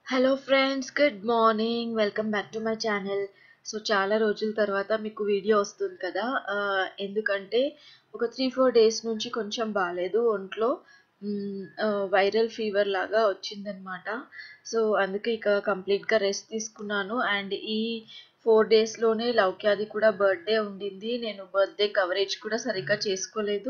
Hello friends good morning welcome back to my channel so చాలా రోజుల తర్వాత మీకు వీడియో వస్తుంది కదా ఆ, ఎందుకంటే ఒక త్రీ ఫోర్ డేస్ నుంచి కొంచెం బాగాలేదు ఒంట్లో వైరల్ ఫీవర్ లాగా వచ్చిందనమాట సో అందుకే ఇక కంప్లీట్గా రెస్ట్ తీసుకున్నాను అండ్ ఈ ఫోర్ డేస్లోనే లౌక్యాది కూడా బర్త్డే ఉండింది నేను బర్త్డే కవరేజ్ కూడా సరిగ్గా చేసుకోలేదు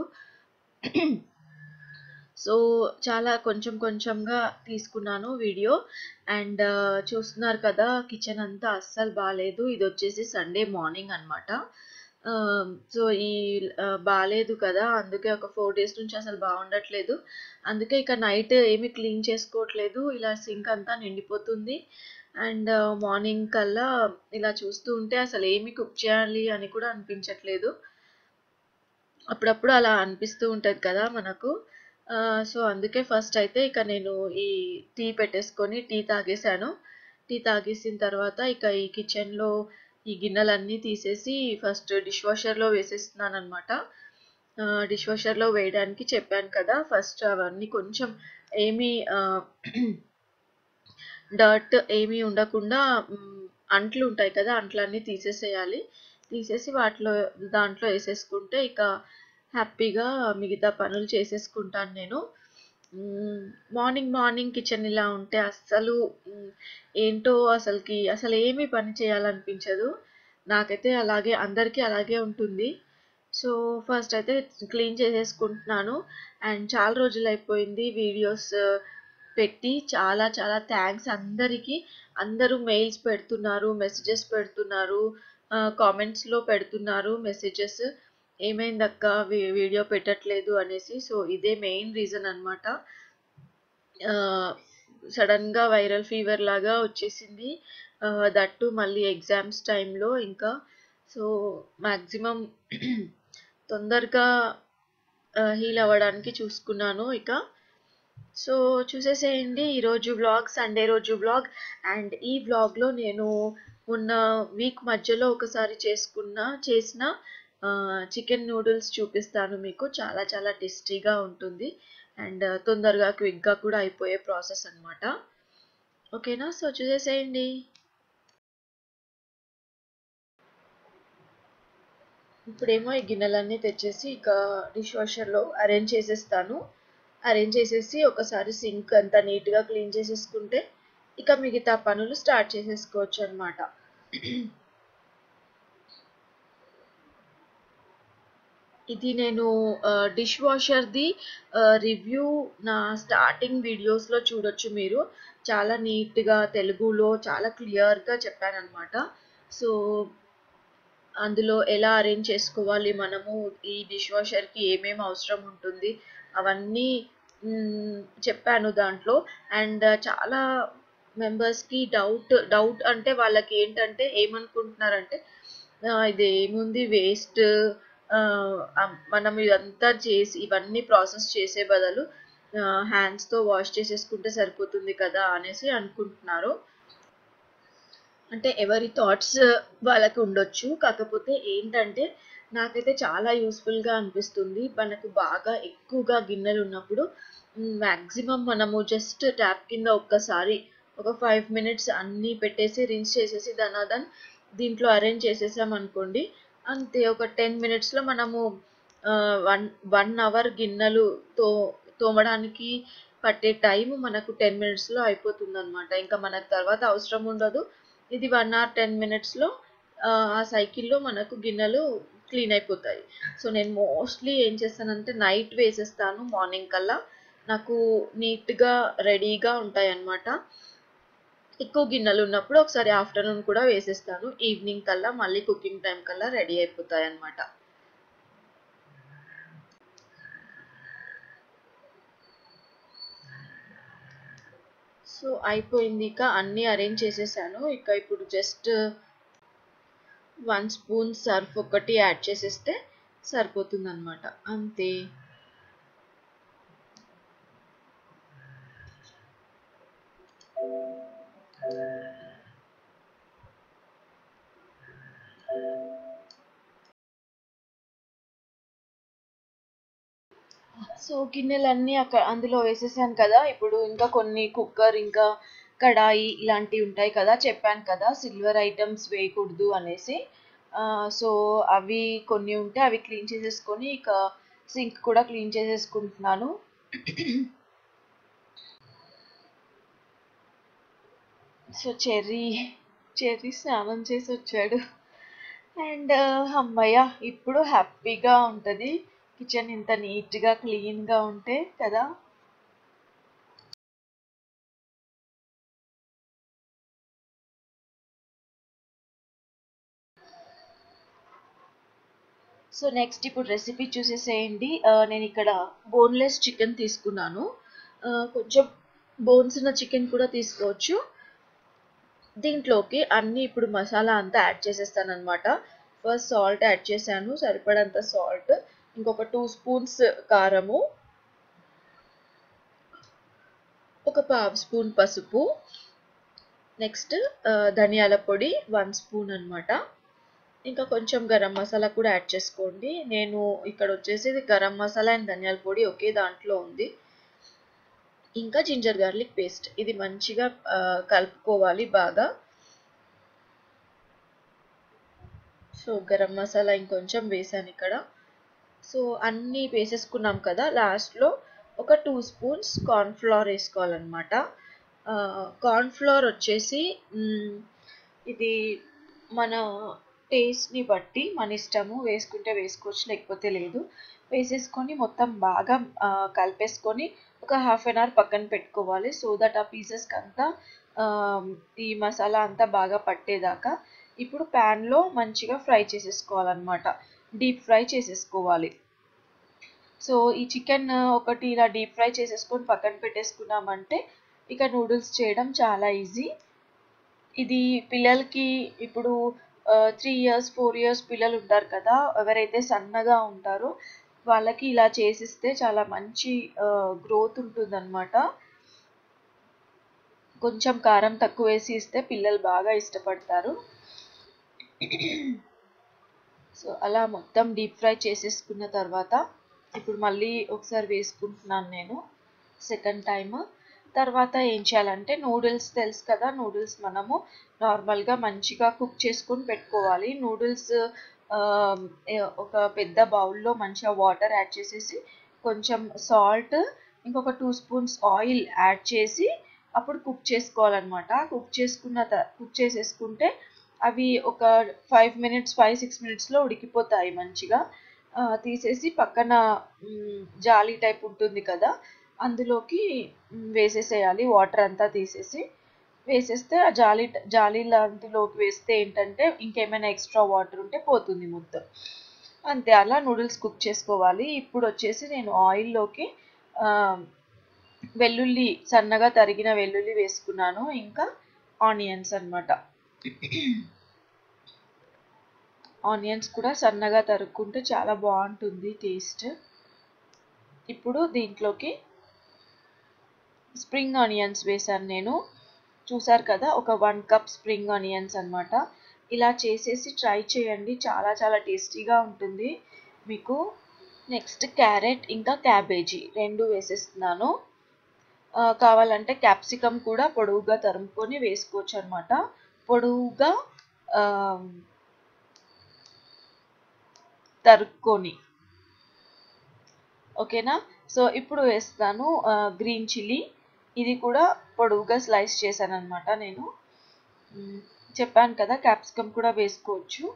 సో చాలా కొంచెం కొంచెంగా తీసుకున్నాను వీడియో అండ్ చూస్తున్నారు కదా కిచెన్ అంతా అస్సలు బాగాలేదు ఇది వచ్చేసి సండే మార్నింగ్ అనమాట సో ఈ ఆ, బాగాలేదు కదా అందుకే ఒక ఫోర్ డేస్ నుంచి అసలు బాగుండట్లేదు అందుకే ఇక నైట్ ఏమీ క్లీన్ చేసుకోవట్లేదు ఇలా సింక్ అంతా నిండిపోతుంది అండ్ మార్నింగ్ కల్లా ఇలా చూస్తూ ఉంటే అసలు ఏమి కుక్ చేయాలి అని కూడా అనిపించట్లేదు అప్పుడప్పుడు అలా అనిపిస్తూ ఉంటుంది కదా మనకు ఆ, సో అందుకే ఫస్ట్ అయితే ఇక నేను ఈ టీ పెట్టేసుకొని టీ తాగేశాను టీ తాగేసిన తర్వాత ఇక ఈ కిచెన్లో ఈ గిన్నెలన్నీ తీసేసి ఫస్ట్ డిష్ వాషర్లో వేసేస్తున్నాను అనమాట డిష్ వాషర్లో వేయడానికి చెప్పాను కదా ఫస్ట్ అవన్నీ కొంచెం ఏమీ డర్ట్ ఏమీ ఉండకుండా మ్, అంట్లు ఉంటాయి కదా అంట్లన్నీ తీసేసేయాలి తీసేసి వాటిలో దాంట్లో వేసేసుకుంటే ఇక హ్యాపీగా మిగతా పనులు చేసేసుకుంటాను నేను మార్నింగ్ మార్నింగ్ కిచెన్ ఇలా ఉంటే అస్సలు మ్, ఏంటో అసలుకి అసలు ఏమీ పని చేయాలనిపించదు నాకైతే అలాగే అందరికీ అలాగే ఉంటుంది సో ఫస్ట్ అయితే క్లీన్ చేసేసుకుంటున్నాను అండ్ చాలా రోజులు అయిపోయింది వీడియోస్ పెట్టి చాలా చాలా థ్యాంక్స్ అందరికీ అందరూ మెయిల్స్ పెడుతున్నారు మెసేజెస్ పెడుతున్నారు కామెంట్స్లో పెడుతున్నారు మెసేజెస్ ఏమైందక్క వీ- వీడియో పెట్టట్లేదు అనేసి సో ఇదే మెయిన్ రీజన్ అనమాట సడన్గా వైరల్ ఫీవర్ లాగా వచ్చేసింది దట్టు మళ్ళీ ఎగ్జామ్స్ టైంలో ఇంకా సో మ్యాక్సిమం తొందరగా హీల్ అవ్వడానికి చూసుకున్నాను ఇక సో చూసేసేయండి ఈరోజు వ్లాగ్ సండే రోజు వ్లాగ్ అండ్ ఈ వ్లాగ్లో నేను మొన్న వీక్ మధ్యలో ఒకసారి చేసుకున్న చేసిన చికెన్ నూడిల్స్ చూపిస్తాను మీకు చాలా చాలా టేస్టీగా ఉంటుంది అండ్ తొందరగా క్విక్గా కూడా అయిపోయే ప్రాసెస్ అన్నమాట ఓకేనా సో చూసేసేయండి ఇప్పుడేమో ఈ గిన్నెలన్నీ తెచ్చేసి ఇక డిష్ వాషర్లో అరేంజ్ చేసేస్తాను అరేంజ్ చేసేసి ఒకసారి సింక్ అంతా నీట్గా క్లీన్ చేసేసుకుంటే ఇక మిగతా పనులు స్టార్ట్ చేసేసుకోవచ్చు అనమాట ఇది నేను డిష్ వాషర్ది రివ్యూ నా స్టార్టింగ్ వీడియోస్లో చూడొచ్చు మీరు చాలా నీట్గా తెలుగులో చాలా క్లియర్గా చెప్పానమాట సో అందులో ఎలా అరేంజ్ చేసుకోవాలి మనము ఈ డిష్ వాషర్కి ఏమేమి అవసరం ఉంటుంది అవన్నీ మ్, చెప్పాను దాంట్లో అండ్ చాలా మెంబర్స్కి డౌట్ డౌట్ అంటే వాళ్ళకి ఏంటంటే ఏమనుకుంటున్నారంటే ఆ, ఇది ఏముంది వేస్ట్ మనం ఇదంతా చేసి ఇవన్నీ ప్రాసెస్ చేసే బదులు హ్యాండ్స్తో వాష్ చేసేసుకుంటే సరిపోతుంది కదా అనేసి అనుకుంటున్నారు అంటే ఎవరి థాట్స్ వాళ్ళకి ఉండొచ్చు కాకపోతే ఏంటంటే నాకైతే చాలా యూస్ఫుల్గా అనిపిస్తుంది మనకు బాగా ఎక్కువగా గిన్నెలు ఉన్నప్పుడు మ్యాక్సిమం మనము జస్ట్ ట్యాప్ కింద ఒక్కసారి ఒక ఫైవ్ మినిట్స్ అన్నీ పెట్టేసి రిన్స్ చేసేసి దనాదన్ దీంట్లో అరేంజ్ చేసేసాం అనుకోండి అంతే ఒక టెన్ మినిట్స్లో మనము వన్ వన్ అవర్ గిన్నెలు తో తోమడానికి పట్టే టైం మనకు టెన్ మినిట్స్లో అయిపోతుంది అనమాట ఇంకా మనకు తర్వాత అవసరం ఉండదు ఇది వన్ అవర్ టెన్ మినిట్స్లో ఆ సైకిల్లో మనకు గిన్నెలు క్లీన్ అయిపోతాయి సో నేను మోస్ట్లీ ఏం చేస్తానంటే నైట్ వేసేస్తాను మార్నింగ్ కల్లా నాకు నీట్గా రెడీగా ఉంటాయి అన్నమాట ఎక్కువ గిన్నెలు ఉన్నప్పుడు ఒకసారి ఆఫ్టర్నూన్ కూడా వేసేస్తాను ఈవినింగ్ కల్లా మళ్ళీ కుకింగ్ టైం కల్లా రెడీ అయిపోతాయి అన్నమాట సో అయిపోయింది ఇక అన్నీ అరేంజ్ చేసేసాను ఇక ఇప్పుడు జస్ట్ వన్ స్పూన్ సర్ఫ్ ఒకటి యాడ్ చేసేస్తే సరిపోతుంది అనమాట అంతే సో గిన్నెలన్నీ అక్కడ అందులో వేసేసాను కదా ఇప్పుడు ఇంకా కొన్ని కుక్కర్ ఇంకా కడాయి ఇలాంటివి ఉంటాయి కదా చెప్పాను కదా సిల్వర్ ఐటమ్స్ వేయకూడదు అనేసి సో అవి కొన్ని ఉంటే అవి క్లీన్ చేసేసుకొని ఇక సింక్ కూడా క్లీన్ చేసేసుకుంటున్నాను సో చెర్రీ చెర్రీ స్నానం చేసి వచ్చాడు అండ్ అమ్మయ్య ఇప్పుడు హ్యాపీగా ఉంటుంది కిచెన్ ఇంత నీట్గా క్లీన్గా ఉంటే కదా సో నెక్స్ట్ ఇప్పుడు రెసిపీ చూసేసేయండి నేను ఇక్కడ బోన్లెస్ చికెన్ తీసుకున్నాను కొంచెం బోన్స్ ఉన్న చికెన్ కూడా తీసుకోవచ్చు దీంట్లోకి అన్ని ఇప్పుడు మసాలా అంతా యాడ్ చేసేస్తాను అనమాట ఫస్ట్ సాల్ట్ యాడ్ చేశాను సరిపడంత సాల్ట్ ఇంకొక టూ స్పూన్స్ కారము ఒక పావు స్పూన్ పసుపు నెక్స్ట్ ధనియాల పొడి వన్ స్పూన్ అనమాట ఇంకా కొంచెం గరం మసాలా కూడా యాడ్ చేసుకోండి నేను ఇక్కడ వచ్చేసి గరం మసాలా అండ్ ధనియాల పొడి ఒకే దాంట్లో ఉంది ఇంకా జింజర్ గార్లిక్ పేస్ట్ ఇది మంచిగా కలుపుకోవాలి బాగా సో గరం మసాలా ఇంకొంచెం వేసాను ఇక్కడ సో అన్నీ వేసేసుకున్నాం కదా లాస్ట్లో ఒక టూ స్పూన్స్ కార్న్ఫ్లవర్ వేసుకోవాలన్నమాట కార్న్ఫ్లవర్ వచ్చేసి ఇది మన టేస్ట్ని బట్టి మన ఇష్టము వేసుకుంటే వేసుకోవచ్చు లేకపోతే లేదు వేసేసుకొని మొత్తం బాగా కలిపేసుకొని ఒక హాఫ్ అన్ అవర్ పక్కన పెట్టుకోవాలి సో దట్ ఆ పీసెస్కి అంతా ఈ మసాలా అంతా బాగా పట్టేదాకా ఇప్పుడు ప్యాన్లో మంచిగా ఫ్రై చేసేసుకోవాలన్నమాట డీప్ ఫ్రై చేసేసుకోవాలి సో ఈ చికెన్ ఒకటి ఇలా డీప్ ఫ్రై చేసేసుకొని పక్కన పెట్టేసుకున్నామంటే ఇక నూడిల్స్ చేయడం చాలా ఈజీ ఇది పిల్లలకి ఇప్పుడు త్రీ ఇయర్స్ ఫోర్ ఇయర్స్ పిల్లలు ఉంటారు కదా ఎవరైతే సన్నగా ఉంటారో వాళ్ళకి ఇలా చేసిస్తే చాలా మంచి గ్రోత్ ఉంటుందన్నమాట కొంచెం కారం తక్కువ వేసి ఇస్తే పిల్లలు బాగా ఇష్టపడతారు సో అలా మొత్తం డీప్ ఫ్రై చేసేసుకున్న తర్వాత ఇప్పుడు మళ్ళీ ఒకసారి వేసుకుంటున్నాను నేను సెకండ్ టైం తర్వాత ఏం చేయాలంటే నూడిల్స్ తెలుసు కదా నూడిల్స్ మనము నార్మల్గా మంచిగా కుక్ చేసుకొని పెట్టుకోవాలి నూడిల్స్ ఒక పెద్ద బౌల్లో మంచిగా వాటర్ యాడ్ చేసేసి కొంచెం సాల్ట్ ఇంకొక టూ స్పూన్స్ ఆయిల్ యాడ్ చేసి అప్పుడు కుక్ చేసుకోవాలన్నమాట కుక్ చేసుకున్న కుక్ చేసేసుకుంటే అవి ఒక ఫైవ్ మినిట్స్ ఫైవ్ సిక్స్ మినిట్స్లో ఉడికిపోతాయి మంచిగా తీసేసి పక్కన జాలీ టైప్ ఉంటుంది కదా అందులోకి వేసేసేయాలి వాటర్ అంతా తీసేసి వేసేస్తే ఆ జాలి జాలి లాంటిలోకి వేస్తే ఏంటంటే ఇంకేమైనా ఎక్స్ట్రా వాటర్ ఉంటే పోతుంది మొత్తం అంతే అలా నూడిల్స్ కుక్ చేసుకోవాలి ఇప్పుడు వచ్చేసి నేను ఆయిల్లోకి వెల్లుల్లి సన్నగా తరిగిన వెల్లుల్లి వేసుకున్నాను ఇంకా ఆనియన్స్ అనమాట ఆనియన్స్ కూడా సన్నగా తరుక్కుంటే చాలా బాగుంటుంది టేస్ట్ ఇప్పుడు దీంట్లోకి స్ప్రింగ్ ఆనియన్స్ వేసాను నేను చూసారు కదా ఒక వన్ కప్ స్ప్రింగ్ ఆనియన్స్ అనమాట ఇలా చేసేసి ట్రై చేయండి చాలా చాలా టేస్టీగా ఉంటుంది మీకు నెక్స్ట్ క్యారెట్ ఇంకా క్యాబేజీ రెండు వేసేస్తున్నాను కావాలంటే క్యాప్సికమ్ కూడా పొడవుగా తరుముకొని వేసుకోవచ్చు అనమాట పొడవుగా తరుక్కొని ఓకేనా సో ఇప్పుడు వేస్తాను గ్రీన్ చిల్లీ ఇది కూడా పొడవుగా స్లైస్ చేశాను అనమాట నేను చెప్పాను కదా క్యాప్సికమ్ కూడా వేసుకోవచ్చు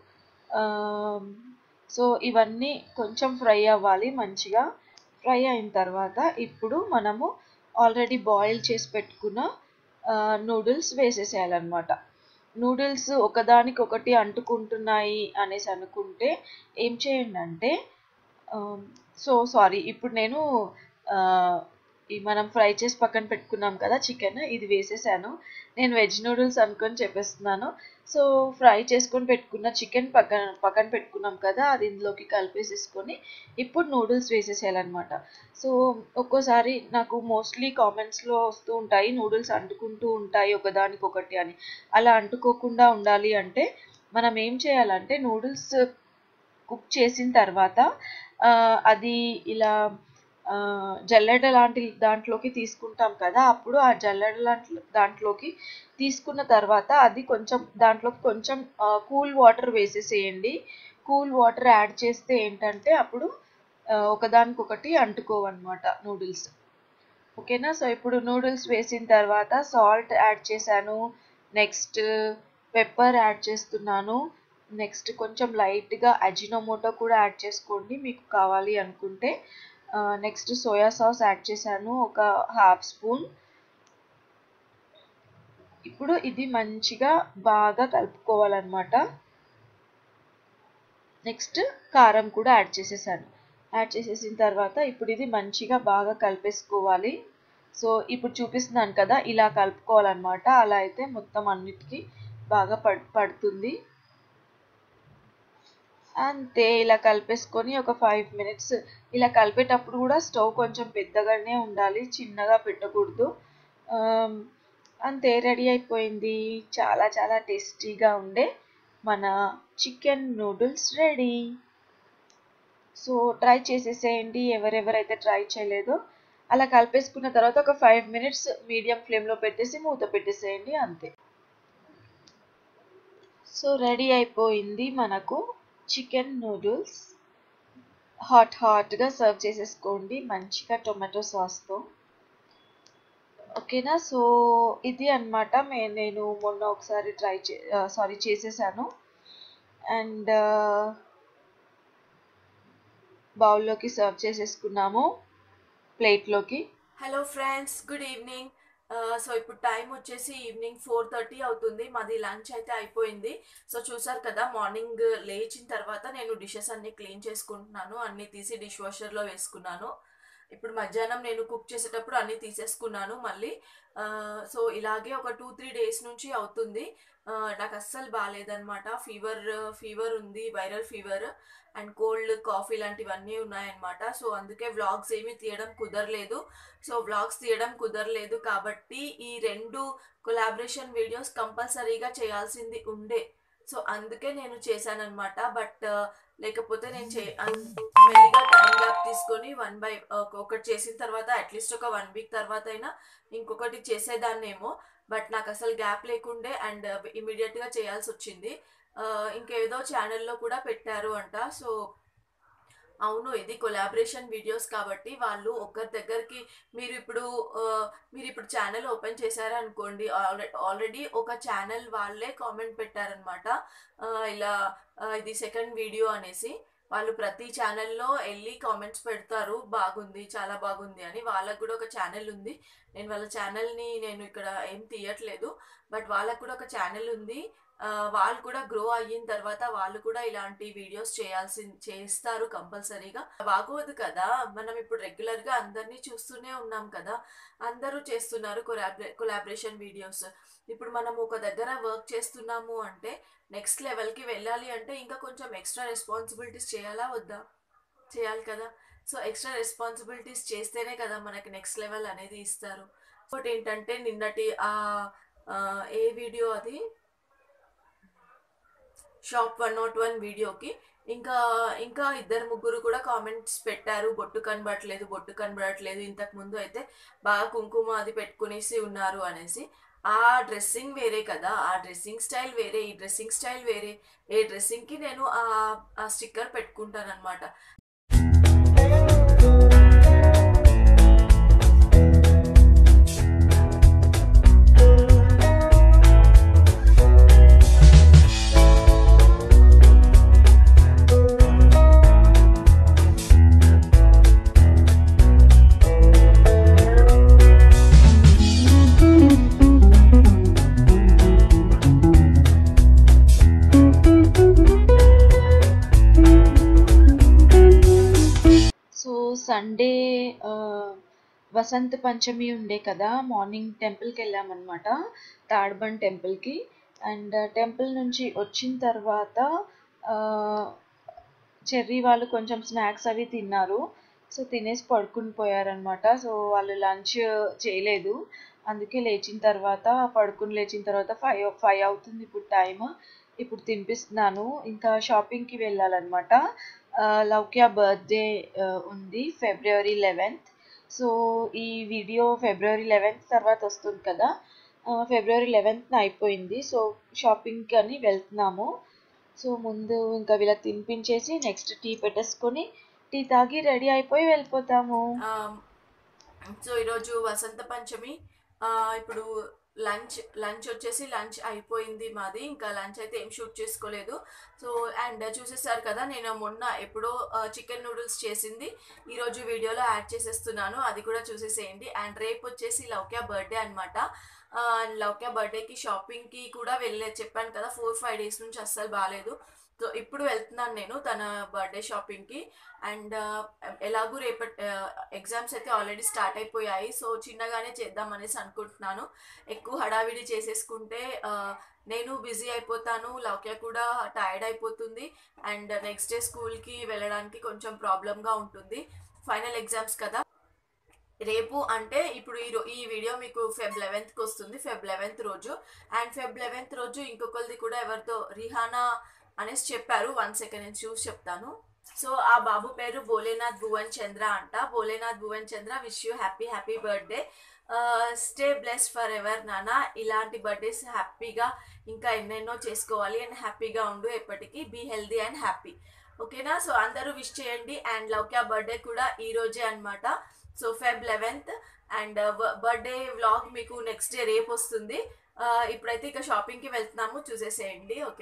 సో ఇవన్నీ కొంచెం ఫ్రై అవ్వాలి మంచిగా ఫ్రై అయిన తర్వాత ఇప్పుడు మనము ఆల్రెడీ బాయిల్ చేసి పెట్టుకున్న నూడిల్స్ వేసేసేయాలన్నమాట నూడిల్స్ ఒకదానికి ఒకటి అంటుకుంటున్నాయి అనేసి అనుకుంటే ఏం చేయండి అంటే సో సారీ ఇప్పుడు నేను మనం ఫ్రై చేసి పక్కన పెట్టుకున్నాం కదా చికెన్ ఇది వేసేసాను నేను వెజ్ నూడిల్స్ అనుకొని చెప్పేస్తున్నాను సో ఫ్రై చేసుకొని పెట్టుకున్న చికెన్ పక్కన పక్కన పెట్టుకున్నాం కదా అది ఇందులోకి కలిపేసేసుకొని ఇప్పుడు నూడిల్స్ వేసేసేయాలన్నమాట సో ఒక్కోసారి నాకు మోస్ట్లీ కామెంట్స్లో వస్తూ ఉంటాయి నూడిల్స్ అంటుకుంటూ ఉంటాయి ఒకదానికొకటి అని అలా అంటుకోకుండా ఉండాలి అంటే మనం ఏం చేయాలంటే నూడిల్స్ కుక్ చేసిన తర్వాత అది ఇలా జల్లెడ లాంటి దాంట్లోకి తీసుకుంటాం కదా అప్పుడు ఆ జల్లెడ లాంటి దాంట్లోకి తీసుకున్న తర్వాత అది కొంచెం దాంట్లోకి కొంచెం కూల్ వాటర్ వేసేసేయండి కూల్ వాటర్ యాడ్ చేస్తే ఏంటంటే అప్పుడు ఒకదానికొకటి అంటుకోవన్నమాట నూడిల్స్ ఓకేనా సో ఇప్పుడు నూడిల్స్ వేసిన తర్వాత సాల్ట్ యాడ్ చేశాను నెక్స్ట్ పెప్పర్ యాడ్ చేస్తున్నాను నెక్స్ట్ కొంచెం లైట్గా అజినోమోటో కూడా యాడ్ చేసుకోండి మీకు కావాలి అనుకుంటే నెక్స్ట్ సోయా సాస్ యాడ్ చేశాను ఒక హాఫ్ స్పూన్ ఇప్పుడు ఇది మంచిగా బాగా కలుపుకోవాలన్నమాట నెక్స్ట్ కారం కూడా యాడ్ చేసేసాను యాడ్ చేసేసిన తర్వాత ఇప్పుడు ఇది మంచిగా బాగా కలిపేసుకోవాలి సో ఇప్పుడు చూపిస్తున్నాను కదా ఇలా కలుపుకోవాలన్నమాట అలా అయితే మొత్తం అన్నిటికీ బాగా పడ్ పడుతుంది అంతే ఇలా కలిపేసుకొని ఒక ఫైవ్ మినిట్స్ ఇలా కలిపేటప్పుడు కూడా స్టవ్ కొంచెం పెద్దగానే ఉండాలి చిన్నగా పెట్టకూడదు అంతే రెడీ అయిపోయింది చాలా చాలా టేస్టీగా ఉండే మన chicken noodles ready so try చేసేసేయండి ఎవరెవరైతే ట్రై చేయలేదో అలా కలిపేసుకున్న తర్వాత ఒక ఫైవ్ మినిట్స్ మీడియం ఫ్లేమ్లో పెట్టేసి మూత పెట్టేసేయండి అంతే సో రెడీ అయిపోయింది మనకు చికెన్ నూడిల్స్ హాట్ హాట్గా సర్వ్ చేసేసుకోండి మంచిగా టొమాటో సాస్తో ఓకేనా సో ఇది అనమాట నేను మొన్న ఒకసారి ట్రై చే సారీ చేసేసాను అండ్ బౌల్లోకి సర్వ్ చేసేసుకున్నాము ప్లేట్లోకి hello friends good evening so ఇప్పుడు టైం వచ్చేసి ఈవినింగ్ ఫోర్ థర్టీ అవుతుంది మాది లంచ్ అయితే అయిపోయింది సో చూసారు కదా మార్నింగ్ లేచిన తర్వాత నేను డిషెస్ అన్ని క్లీన్ చేసుకుంటున్నాను అన్ని తీసి డిష్ వాషర్లో వేసుకున్నాను ఇప్పుడు మధ్యాహ్నం నేను కుక్ చేసేటప్పుడు అన్నీ తీసేసుకున్నాను మళ్ళీ సో ఇలాగే ఒక టూ త్రీ డేస్ నుంచి అవుతుంది నాకు అస్సలు బాగాలేదనమాట ఫీవర్ ఫీవర్ ఉంది viral fever and cold coffee లాంటివన్నీ ఉన్నాయన్నమాట సో అందుకే వ్లాగ్స్ ఏమీ తీయడం కుదరలేదు సో వ్లాగ్స్ తీయడం కుదరలేదు కాబట్టి ఈ రెండు కొలాబరేషన్ వీడియోస్ కంపల్సరీగా చేయాల్సింది ఉండే సో అందుకే నేను చేశానమాట బట్ లేకపోతే నేను చే మెల్లిగా టైం గ్యాప్ తీసుకొని వన్ బై ఒకటి చేసిన తర్వాత అట్లీస్ట్ ఒక వన్ వీక్ తర్వాత అయినా ఇంకొకటి చేసేదాన్నేమో బట్ నాకు అసలు గ్యాప్ లేకుండే అండ్ ఇమీడియట్గా చేయాల్సి వచ్చింది ఇంకేదో ఛానల్లో కూడా పెట్టారు అంట సో అవును ఇది కొలాబరేషన్ వీడియోస్ కాబట్టి వాళ్ళు ఒకరి దగ్గరికి మీరు ఇప్పుడు మీరు ఇప్పుడు ఛానల్ ఓపెన్ చేశారనుకోండి ఆల్రెడీ ఒక ఛానల్ వాళ్ళే కామెంట్ పెట్టారనమాట ఇలా ఇది సెకండ్ వీడియో అనేసి వాళ్ళు ప్రతి ఛానల్లో వెళ్ళి కామెంట్స్ పెడతారు బాగుంది చాలా బాగుంది అని వాళ్ళకు కూడా ఒక ఛానల్ ఉంది నేను వాళ్ళ ఛానల్ని నేను ఇక్కడ ఏం తీయట్లేదు బట్ వాళ్ళకు కూడా ఒక ఛానల్ ఉంది వాళ్ళు కూడా గ్రో అయిన తర్వాత వాళ్ళు కూడా ఇలాంటి వీడియోస్ చేయాల్సి చేస్తారు కంపల్సరీగా బాగోదు కదా మనం ఇప్పుడు రెగ్యులర్గా అందరినీ చూస్తూనే ఉన్నాం కదా అందరూ చేస్తున్నారు కొలాబరే కొలాబరేషన్ వీడియోస్ ఇప్పుడు మనం ఒక దగ్గర వర్క్ చేస్తున్నాము అంటే నెక్స్ట్ లెవెల్కి వెళ్ళాలి అంటే ఇంకా కొంచెం ఎక్స్ట్రా రెస్పాన్సిబిలిటీస్ చేయాలా వద్దా చేయాలి కదా సో ఎక్స్ట్రా రెస్పాన్సిబిలిటీస్ చేస్తేనే కదా మనకి నెక్స్ట్ లెవెల్ అనేది ఇస్తారు ఇంకోటి ఏంటంటే నిన్నటి ఏ వీడియో అది షాప్ వన్ నాట్ వన్ వీడియోకి ఇంకా ఇంకా ఇద్దరు ముగ్గురు కూడా కామెంట్స్ పెట్టారు బొట్టు కనబడట్లేదు బొట్టు కనబడట్లేదు ఇంతకు ముందు అయితే బాగా కుంకుమ అది పెట్టుకునేసి ఉన్నారు అనేసి ఆ డ్రెస్సింగ్ వేరే కదా ఆ డ్రెస్సింగ్ స్టైల్ వేరే ఈ డ్రెస్సింగ్ స్టైల్ వేరే ఏ డ్రెస్సింగ్కి నేను ఆ స్టిక్కర్ పెట్టుకుంటాను అనమాట సో సండే వసంత పంచమి ఉండే కదా మార్నింగ్ టెంపుల్కి వెళ్ళామన్నమాట తాడ్బండ్ టెంపుల్కి అండ్ టెంపుల్ నుంచి వచ్చిన తర్వాత చెర్రీ వాళ్ళు కొంచెం స్నాక్స్ అవి తిన్నారు సో తినేసి పడుకుని పోయారనమాట సో వాళ్ళు లంచ్ చేయలేదు అందుకే లేచిన తర్వాత పడుకుని లేచిన తర్వాత ఫైవ్ ఫైవ్ అవుతుంది ఇప్పుడు టైం ఇప్పుడు తినిపిస్తున్నాను ఇంకా షాపింగ్కి వెళ్ళాలన్నమాట లౌక్య బర్త్డే ఉంది ఫిబ్రవరి లెవెన్త్ సో ఈ వీడియో ఫిబ్రవరి లెవెన్త్ తర్వాత వస్తుంది కదా ఫిబ్రవరి లెవెన్త్న అయిపోయింది సో షాపింగ్కి అని వెళ్తున్నాము సో ముందు ఇంకా వీళ్ళకి తినిపించేసి నెక్స్ట్ టీ పెట్టేసుకొని టీ తాగి రెడీ అయిపోయి వెళ్ళిపోతాము సో ఈరోజు వసంత పంచమి ఆ, ఇప్పుడు లంచ్ లంచ్ వచ్చేసి లంచ్ అయిపోయింది మాది ఇంకా లంచ్ అయితే ఏం షూట్ చేసుకోలేదు సో అండ్ చూసేసారు కదా నేను మొన్న ఎప్పుడో చికెన్ నూడిల్స్ చేసింది ఈరోజు వీడియోలో యాడ్ చేసేస్తున్నాను అది కూడా చూసేసేయండి అండ్ రేపు వచ్చేసి లౌక్య బర్త్డే అనమాట లౌక్య బర్త్డేకి షాపింగ్కి కూడా వెళ్ళే చెప్పాను కదా ఫోర్ ఫైవ్ డేస్ నుంచి అస్సలు బాగాలేదు సో ఇప్పుడు వెళ్తున్నాను నేను తన బర్త్డే షాపింగ్కి అండ్ ఎలాగూ రేపటి ఎగ్జామ్స్ అయితే ఆల్రెడీ స్టార్ట్ అయిపోయాయి సో చిన్నగానే చేద్దాం అనేసి అనుకుంటున్నాను ఎక్కువ హడావిడి చేసేసుకుంటే ఆ, నేను బిజీ అయిపోతాను లౌక్య కూడా టైర్డ్ అయిపోతుంది అండ్ నెక్స్ట్ డే స్కూల్కి వెళ్ళడానికి కొంచెం ప్రాబ్లంగా ఉంటుంది ఫైనల్ ఎగ్జామ్స్ కదా రేపు అంటే ఇప్పుడు ఈ రో ఈ వీడియో మీకు ఫెబ్ లెవెన్త్కి వస్తుంది ఫెబ్ లెవెన్త్ రోజు అండ్ ఫెబ్ లెవెన్త్ రోజు ఇంకొకరిది కూడా ఎవరితో రిహానా అనేసి చెప్పారు వన్ సెకండ్ నేను చూసి చెప్తాను సో ఆ బాబు పేరు భోలేనాథ్ భువన్ చంద్ర అంట Bholenath Bhuvan Chandra wish you happy happy birthday stay bless forever నాన్న ఇలాంటి బర్త్డేస్ హ్యాపీగా ఇంకా ఎన్నెన్నో చేసుకోవాలి అండ్ హ్యాపీగా ఉండు ఎప్పటికీ బీ హెల్దీ అండ్ హ్యాపీ ఓకేనా సో అందరూ విష్ చేయండి అండ్ లౌక్యా బర్త్డే కూడా ఈ రోజే అనమాట so Feb eleventh and birthday vlog మీకు నెక్స్ట్ డే రేపు వస్తుంది ఆ, ఇప్పుడైతే ఇక షాపింగ్కి వెళ్తున్నాము చూసేసేయండి ఓకే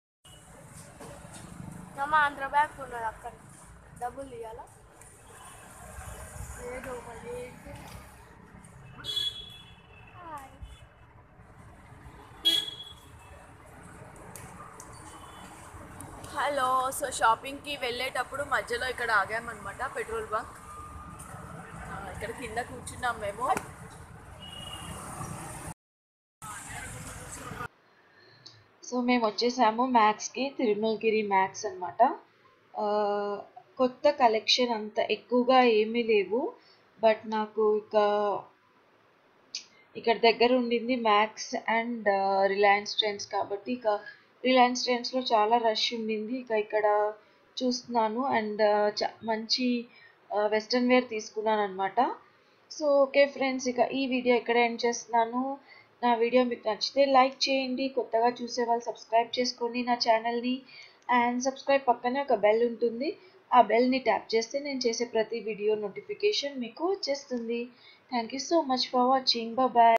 అమ్మ ఆంధ్ర బ్యాగ్ ఉన్నది అక్కడ డబ్బులు ఇవ్వాలా ఏదో మళ్ళీ ఏంటి? హాయ్. హలో సో షాపింగ్కి వెళ్ళేటప్పుడు మధ్యలో ఇక్కడ ఆగామన్నమాట పెట్రోల్ బంక్ ఆ, ఇక్కడ కింద కూర్చున్నాం మేము సో మేము వచ్చేసాము మ్యాక్స్కి తిరుమలగిరి మ్యాక్స్ అనమాట కొత్త కలెక్షన్ అంత ఎక్కువగా ఏమీ లేవు బట్ నాకు ఇక ఇక్కడ దగ్గర ఉండింది మ్యాక్స్ అండ్ రిలయన్స్ ట్రెండ్స్ కాబట్టి ఇక రిలయన్స్ ట్రెండ్స్లో చాలా రష్ ఉండింది ఇక ఇక్కడ చూస్తున్నాను అండ్ మంచి వెస్ట్రన్ వేర్ తీసుకున్నాను అనమాట సో ఓకే ఫ్రెండ్స్ ఇక ఈ వీడియో ఇక్కడ ఎండ్ చేస్తున్నాను నా వీడియో మీకు నచ్చితే లైక్ చేయండి కొత్తగా చూసే వాళ్ళు సబ్స్క్రైబ్ చేసుకోండి నా ఛానల్ని అండ్ సబ్స్క్రైబ్ పక్కనే ఒక బెల్ ఉంటుంది ఆ బెల్ని ట్యాప్ చేస్తే నేను చేసే ప్రతి వీడియో నోటిఫికేషన్ మీకు వచ్చేస్తుంది thank you so much for watching bye